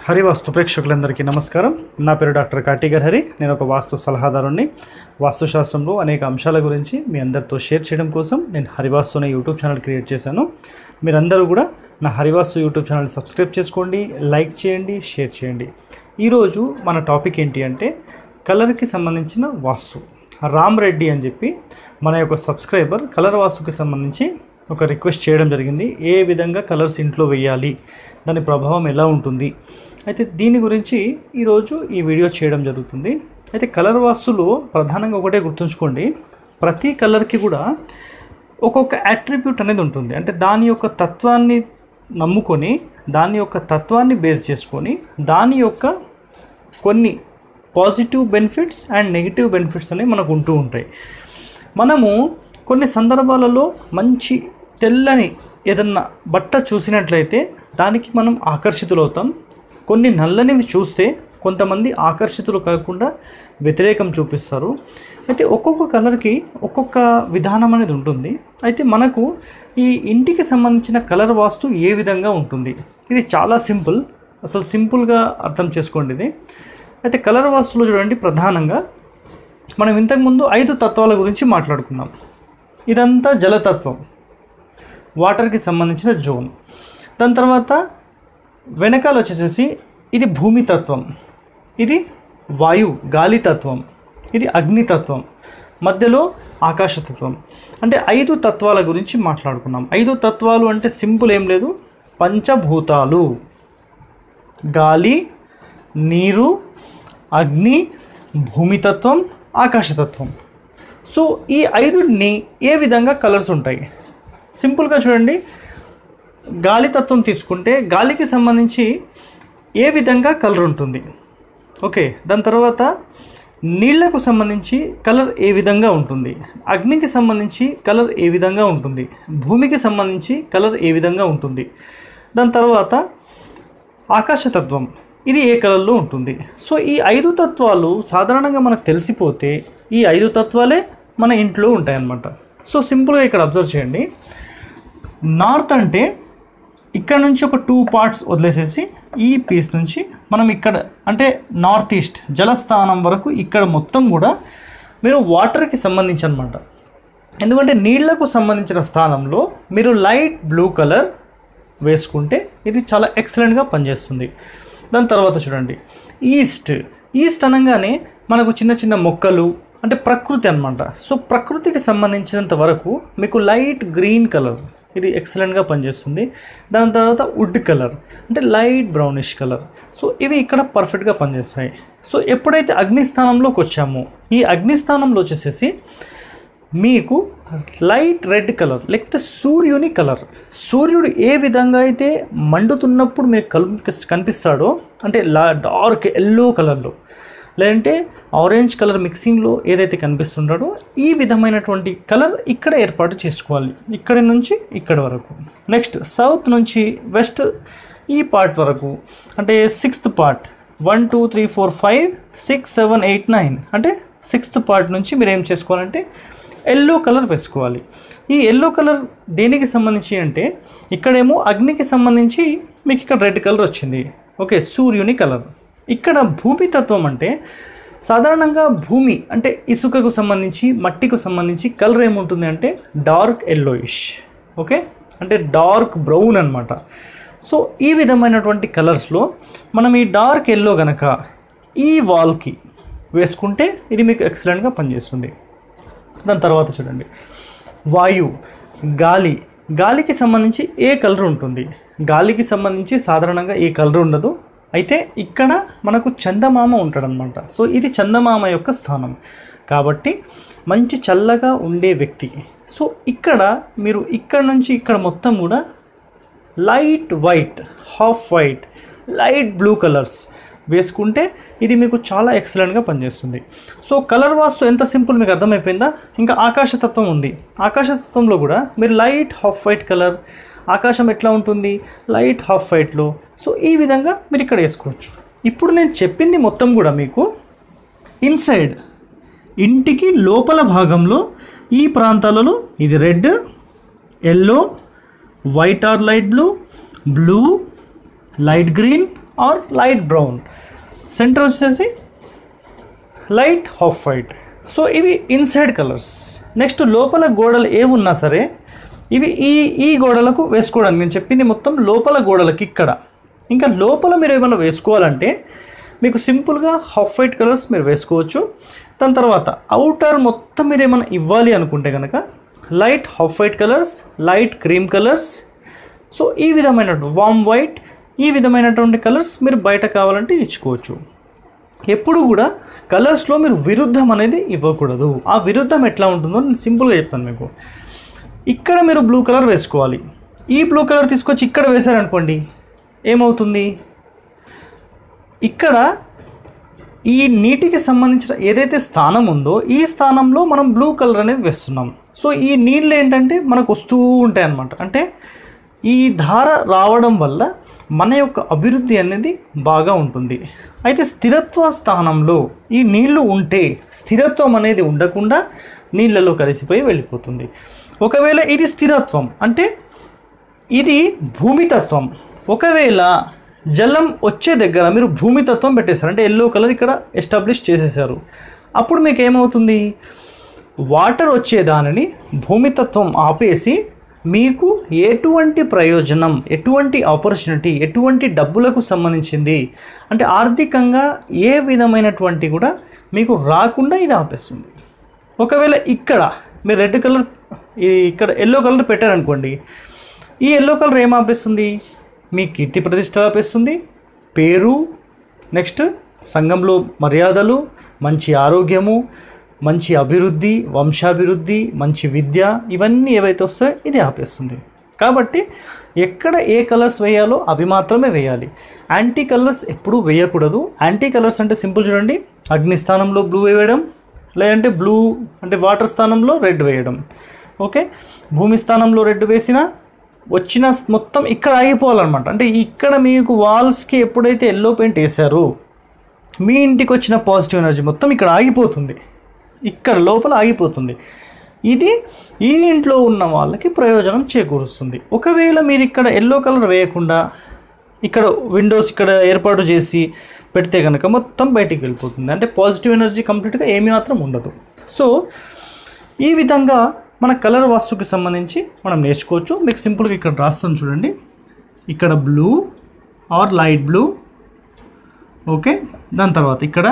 హరివాస్తు ప్రేక్షకులందరికీ నమస్కారం నా పేరు డాక్టర్ కాటిగర్ హరి నేను ఒక వాస్తు సలహాదారుణ్ణి వాస్తుశాస్త్రంలో అనేక అంశాల గురించి మీ అందరితో షేర్ చేయడం కోసం నేను హరివాస్తు అనే యూట్యూబ్ ఛానల్ క్రియేట్ చేశాను మీరందరూ కూడా నా హరివాస్తు యూట్యూబ్ ఛానల్ సబ్స్క్రైబ్ చేసుకోండి లైక్ చేయండి షేర్ చేయండి ఈరోజు మన టాపిక్ ఏంటి అంటే కలర్కి సంబంధించిన వాస్తు రామ్ రెడ్డి అని చెప్పి మన యొక్క సబ్స్క్రైబర్ కలర్ వాస్తుకి సంబంధించి ఒక రిక్వెస్ట్ చేయడం జరిగింది ఏ విధంగా కలర్స్ ఇంట్లో వేయాలి దాని ప్రభావం ఎలా ఉంటుంది అయితే దీని గురించి ఈరోజు ఈ వీడియో చేయడం జరుగుతుంది అయితే కలర్ వాస్తులో ప్రధానంగా ఒకటే గుర్తుంచుకోండి ప్రతి కలర్కి కూడా ఒక్కొక్క అట్రిబ్యూట్ అనేది ఉంటుంది అంటే దాని యొక్క తత్వాన్ని నమ్ముకొని దాని యొక్క తత్వాన్ని బేస్ చేసుకొని దాని యొక్క కొన్ని positive benefits and negative benefits అనేవి మనకు ఉంటూ ఉంటాయి మనము కొన్ని సందర్భాలలో మంచి తెల్లని ఏదన్నా బట్ట చూసినట్లయితే దానికి మనం ఆకర్షితులవుతాం కొన్ని నల్లనివి చూస్తే కొంతమంది ఆకర్షితులు కాకుండా వ్యతిరేకం చూపిస్తారు అయితే ఒక్కొక్క కలర్కి ఒక్కొక్క విధానం అనేది ఉంటుంది అయితే మనకు ఈ ఇంటికి సంబంధించిన కలర్ వాస్తు ఏ విధంగా ఉంటుంది ఇది చాలా సింపుల్ అసలు సింపుల్గా అర్థం చేసుకోండి ఇది అయితే కలర్ వాస్తులో చూడండి ప్రధానంగా మనం ఇంతకుముందు ఐదు తత్వాల గురించి మాట్లాడుకున్నాం ఇదంతా జలతత్వం వాటర్కి సంబంధించిన జోన్ దాని తర్వాత వెనకాల వచ్చేసేసి ఇది భూమి తత్వం ఇది వాయు గాలి తత్వం ఇది అగ్నితత్వం మధ్యలో ఆకాశతత్వం అంటే ఐదు తత్వాల గురించి మాట్లాడుకున్నాం ఐదు తత్వాలు అంటే సింపుల్ ఏం లేదు పంచభూతాలు గాలి నీరు అగ్ని భూమితత్వం ఆకాశతత్వం సో ఈ ఐదుని ఏ విధంగా కలర్స్ ఉంటాయి సింపుల్గా చూడండి గాలితత్వం తీసుకుంటే గాలికి సంబంధించి ఏ విధంగా కలర్ ఉంటుంది ఓకే దాని తర్వాత నీళ్లకు సంబంధించి కలర్ ఏ విధంగా ఉంటుంది అగ్నికి సంబంధించి కలర్ ఏ విధంగా ఉంటుంది భూమికి సంబంధించి కలర్ ఏ విధంగా ఉంటుంది దాని తర్వాత ఆకాశతత్వం ఇది ఏ కలర్లో ఉంటుంది సో ఈ ఐదు తత్వాలు సాధారణంగా మనకు తెలిసిపోతే ఈ ఐదు తత్వాలే మన ఇంట్లో ఉంటాయన్నమాట సో సింపుల్గా ఇక్కడ అబ్జర్వ్ చేయండి నార్త్ అంటే ఇక్కడ నుంచి ఒక టూ పార్ట్స్ వదిలేసేసి ఈ పీస్ నుంచి మనం ఇక్కడ అంటే నార్త్ ఈస్ట్ జలస్థానం వరకు ఇక్కడ మొత్తం కూడా మీరు వాటర్కి సంబంధించి అనమాట ఎందుకంటే నీళ్లకు సంబంధించిన స్థానంలో మీరు లైట్ బ్లూ కలర్ వేసుకుంటే ఇది చాలా ఎక్సలెంట్గా పనిచేస్తుంది దాని తర్వాత చూడండి ఈస్ట్ ఈస్ట్ అనగానే మనకు చిన్న చిన్న మొక్కలు అంటే ప్రకృతి అనమాట సో ప్రకృతికి సంబంధించినంత వరకు మీకు లైట్ గ్రీన్ కలర్ ఇది ఎక్సలెంట్గా పనిచేస్తుంది దాని తర్వాత వుడ్ కలర్ అంటే లైట్ బ్రౌనిష్ కలర్ సో ఇవి ఇక్కడ పర్ఫెక్ట్గా పనిచేస్తాయి సో ఎప్పుడైతే అగ్నిస్థానంలోకి వచ్చామో ఈ అగ్నిస్థానంలో వచ్చేసేసి మీకు లైట్ రెడ్ కలర్ లేకపోతే సూర్యుని కలర్ సూర్యుడు ఏ విధంగా అయితే మండుతున్నప్పుడు మీకు కల్పి కనిపిస్తాడో అంటే లా డార్క్ ఎల్లో కలర్లో లేదంటే ఆరెంజ్ కలర్ మిక్సింగ్లో ఏదైతే కనిపిస్తుంటాడో ఈ విధమైనటువంటి కలర్ ఇక్కడ ఏర్పాటు చేసుకోవాలి ఇక్కడి నుంచి ఇక్కడ వరకు నెక్స్ట్ సౌత్ నుంచి వెస్ట్ ఈ పార్ట్ వరకు అంటే sixth part one two three four five six seven eight nine అంటే సిక్స్త్ పార్ట్ నుంచి మీరు ఏం చేసుకోవాలంటే ఎల్లో కలర్ వేసుకోవాలి ఈ ఎల్లో కలర్ దేనికి సంబంధించి అంటే ఇక్కడేమో అగ్నికి సంబంధించి మీకు ఇక్కడ రెడ్ కలర్ వచ్చింది ఓకే సూర్యుని కలర్ ఇక్కడ భూమి తత్వం అంటే సాధారణంగా భూమి అంటే ఇసుకకు సంబంధించి మట్టికి సంబంధించి కలర్ ఏముంటుంది అంటే డార్క్ ఎల్లోయిష్ ఓకే అంటే డార్క్ బ్రౌన్ అనమాట సో ఈ విధమైనటువంటి కలర్స్లో మనం ఈ డార్క్ ఎల్లో గనక ఈ వాల్కి వేసుకుంటే ఇది మీకు ఎక్సలెంట్గా పనిచేస్తుంది దాని తర్వాత చూడండి వాయు గాలి గాలికి సంబంధించి ఏ కలర్ ఉంటుంది గాలికి సంబంధించి సాధారణంగా ఏ కలర్ ఉండదు అయితే ఇక్కడ మనకు చందమామ ఉంటాడనమాట సో ఇది చందమామ యొక్క స్థానం కాబట్టి మంచి చల్లగా ఉండే వ్యక్తి సో ఇక్కడ మీరు ఇక్కడ నుంచి ఇక్కడ మొత్తం కూడా light white half white light blue colours వేసుకుంటే ఇది మీకు చాలా ఎక్సలెంట్గా పనిచేస్తుంది సో కలర్ వాస్తు ఎంత సింపుల్ మీకు అర్థమైపోయిందా ఇంకా ఆకాశతత్వం ఉంది ఆకాశతత్వంలో కూడా మీరు లైట్ హాఫ్ వైట్ కలర్ ఆకాశం ఎట్లా ఉంటుంది లైట్ హాఫ్ వైట్లో సో ఈ విధంగా మీరు ఇక్కడ వేసుకోవచ్చు ఇప్పుడు నేను చెప్పింది మొత్తం కూడా మీకు ఇన్సైడ్ ఇంటికి లోపల భాగంలో ఈ ప్రాంతాలలో ఇది red yellow white or light blue blue light green or light brown centre వచ్చేసి లైట్ హాఫ్ వైట్ సో ఇవి ఇన్సైడ్ కలర్స్ నెక్స్ట్ లోపల గోడలు ఏవి ఉన్నా సరే ఇవి ఈ ఈ గోడలకు వేసుకోవడానికి నేను చెప్పింది మొత్తం లోపల గోడలకి ఇక్కడ ఇంకా లోపల మీరు ఏమైనా వేసుకోవాలంటే మీకు సింపుల్గా హాఫ్ వైట్ కలర్స్ మీరు వేసుకోవచ్చు దాని తర్వాత అవుటర్ మొత్తం మీరు ఏమైనా ఇవ్వాలి అనుకుంటే కనుక light half white colours light cream colours so ఈ విధమైన వామ్ వైట్ ఈ విధమైనటువంటి కలర్స్ మీరు బయట కావాలంటే ఇచ్చుకోవచ్చు ఎప్పుడు కూడా కలర్స్లో మీరు విరుద్ధం అనేది ఇవ్వకూడదు ఆ విరుద్ధం ఎట్లా ఉంటుందో నేను సింపుల్గా చెప్తాను మీకు ఇక్కడ మీరు బ్లూ కలర్ వేసుకోవాలి ఈ బ్లూ కలర్ తీసుకొచ్చి ఇక్కడ వేశారనుకోండి ఏమవుతుంది ఇక్కడ ఈ నీటికి సంబంధించిన ఏదైతే స్థానం ఉందో ఈ స్థానంలో మనం బ్లూ కలర్ అనేది వేస్తున్నాం సో ఈ నీళ్ళు ఏంటంటే మనకు వస్తూ ఉంటాయి అన్నమాట అంటే ఈ ధార రావడం వల్ల మన యొక్క అభివృద్ధి అనేది బాగా ఉంటుంది అయితే స్థిరత్వ స్థానంలో ఈ నీళ్లు ఉంటే స్థిరత్వం అనేది ఉండకుండా నీళ్ళలో కలిసిపోయి వెళ్ళిపోతుంది ఒకవేళ ఇది స్థిరత్వం అంటే ఇది భూమితత్వం ఒకవేళ జలం వచ్చే దగ్గర మీరు భూమితత్వం పెట్టేశారు అంటే ఎల్లో కలర్ ఇక్కడ ఎస్టాబ్లిష్ చేసేసారు అప్పుడు మీకు ఏమవుతుంది వాటర్ వచ్చే దానిని భూమితత్వం ఆపేసి మీకు ఎటువంటి ప్రయోజనం ఎటువంటి ఆపర్చునిటీ ఎటువంటి డబ్బులకు సంబంధించింది అంటే ఆర్థికంగా ఏ విధమైనటువంటి కూడా మీకు రాకుండా ఇది ఆపేస్తుంది ఒకవేళ ఇక్కడ మీరు రెడ్ కలర్ ఈ ఇక్కడ ఎల్లో కలర్ పెట్టారనుకోండి ఈ ఎల్లో కలర్ ఏం ఆపేస్తుంది మీ కీర్తి ప్రతిష్ట ఆపేస్తుంది పేరు నెక్స్ట్ సంఘంలో మర్యాదలు మంచి ఆరోగ్యము మంచి అభివృద్ధి వంశాభివృద్ధి మంచి విద్య ఇవన్నీ ఏవైతే వస్తాయో ఇది ఆపేస్తుంది కాబట్టి ఎక్కడ ఏ కలర్స్ వేయాలో అవి మాత్రమే వేయాలి యాంటీ కలర్స్ ఎప్పుడూ వేయకూడదు యాంటీ కలర్స్ అంటే సింపుల్ చూడండి అగ్ని స్థానంలో బ్లూ వేయడం లేదంటే బ్లూ అంటే వాటర్ స్థానంలో రెడ్ వేయడం ఓకే భూమి స్థానంలో రెడ్ వేసినా వచ్చిన మొత్తం ఇక్కడ ఆగిపోవాలన్నమాట అంటే ఇక్కడ మీకు వాల్స్కి ఎప్పుడైతే ఎల్లో పెయింట్ వేశారో మీ ఇంటికి వచ్చిన పాజిటివ్ ఎనర్జీ మొత్తం ఇక్కడ ఆగిపోతుంది ఇక్కడ లోపల ఆగిపోతుంది ఇది ఈ ఇంట్లో ఉన్న వాళ్ళకి ప్రయోజనం చేకూరుస్తుంది ఒకవేళ మీరు ఇక్కడ ఎల్లో కలర్ వేయకుండా ఇక్కడ విండోస్ ఇక్కడ ఏర్పాటు చేసి పెడితే కనుక మొత్తం బయటికి వెళ్ళిపోతుంది అంటే పాజిటివ్ ఎనర్జీ కంప్లీట్గా ఏమీ మాత్రం ఉండదు సో ఈ విధంగా మన కలర్ వాస్తుకి సంబంధించి మనం నేర్చుకోవచ్చు మీకు సింపుల్గా ఇక్కడ రాస్తాను చూడండి ఇక్కడ blue or light blue okay దాని తర్వాత ఇక్కడ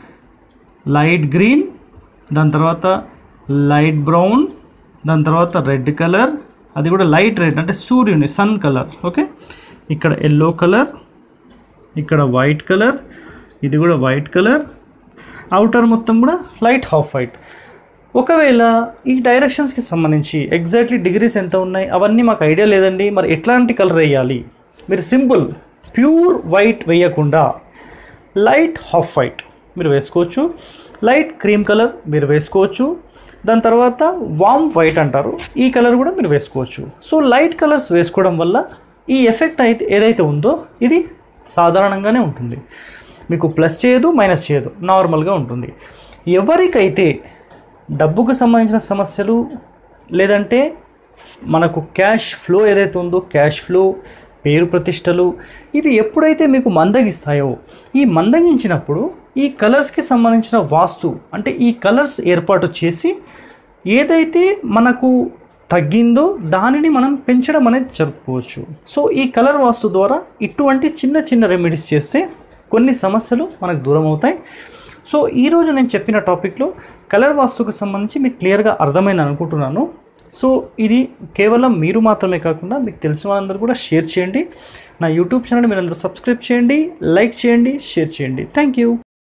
లైట్ గ్రీన్ దాని తర్వాత లైట్ బ్రౌన్ దాని తర్వాత రెడ్ కలర్ అది కూడా లైట్ రెడ్ అంటే సూర్యుని సన్ కలర్ ఓకే ఇక్కడ ఎల్లో కలర్ ఇక్కడ వైట్ కలర్ ఇది కూడా వైట్ కలర్ అవుటర్ మొత్తం కూడా లైట్ హాఫ్ వైట్ ఒకవేళ ఈ డైరెక్షన్స్కి సంబంధించి ఎగ్జాక్ట్లీ డిగ్రీస్ ఎంత ఉన్నాయి అవన్నీ మాకు ఐడియా లేదండి మరి ఎట్లాంటి కలర్ వేయాలి మీరు సింపుల్ ప్యూర్ వైట్ వేయకుండా లైట్ హాఫ్ వైట్ మీరు వేసుకోవచ్చు లైట్ క్రీమ్ కలర్ మీరు వేసుకోవచ్చు దాని తర్వాత వామ్ వైట్ అంటారు ఈ కలర్ కూడా మీరు వేసుకోవచ్చు సో లైట్ కలర్స్ వేసుకోవడం వల్ల ఈ ఎఫెక్ట్ అయితే ఏదైతే ఉందో ఇది సాధారణంగానే ఉంటుంది మీకు ప్లస్ చేయదు మైనస్ చేయదు నార్మల్గా ఉంటుంది ఎవరికైతే డబ్బుకు సంబంధించిన సమస్యలు లేదంటే మనకు క్యాష్ ఫ్లో ఏదైతే ఉందో క్యాష్ ఫ్లో పేరు ప్రతిష్టలు ఇవి ఎప్పుడైతే మీకు మందగిస్తాయో ఈ మందగించినప్పుడు ఈ కలర్స్కి సంబంధించిన వాస్తు అంటే ఈ కలర్స్ ఏర్పాటు చేసి ఏదైతే మనకు తగ్గిందో దానిని మనం పెంచడం అనేది జరుపుకోవచ్చు సో ఈ కలర్ వాస్తు ద్వారా ఇటువంటి చిన్న చిన్న రెమెడీస్ చేస్తే కొన్ని సమస్యలు మనకు దూరం అవుతాయి సో ఈరోజు నేను చెప్పిన టాపిక్లో కలర్ వాస్తుకు సంబంధించి మీకు క్లియర్గా అర్థమైంది అనుకుంటున్నాను సో ఇది కేవలం మీరు మాత్రమే కాకుండా మీకు తెలిసిన వాళ్ళందరూ కూడా షేర్ చేయండి నా యూట్యూబ్ ఛానల్ మీరు అందరూ సబ్స్క్రైబ్ చేయండి లైక్ చేయండి షేర్ చేయండి థ్యాంక్ యూ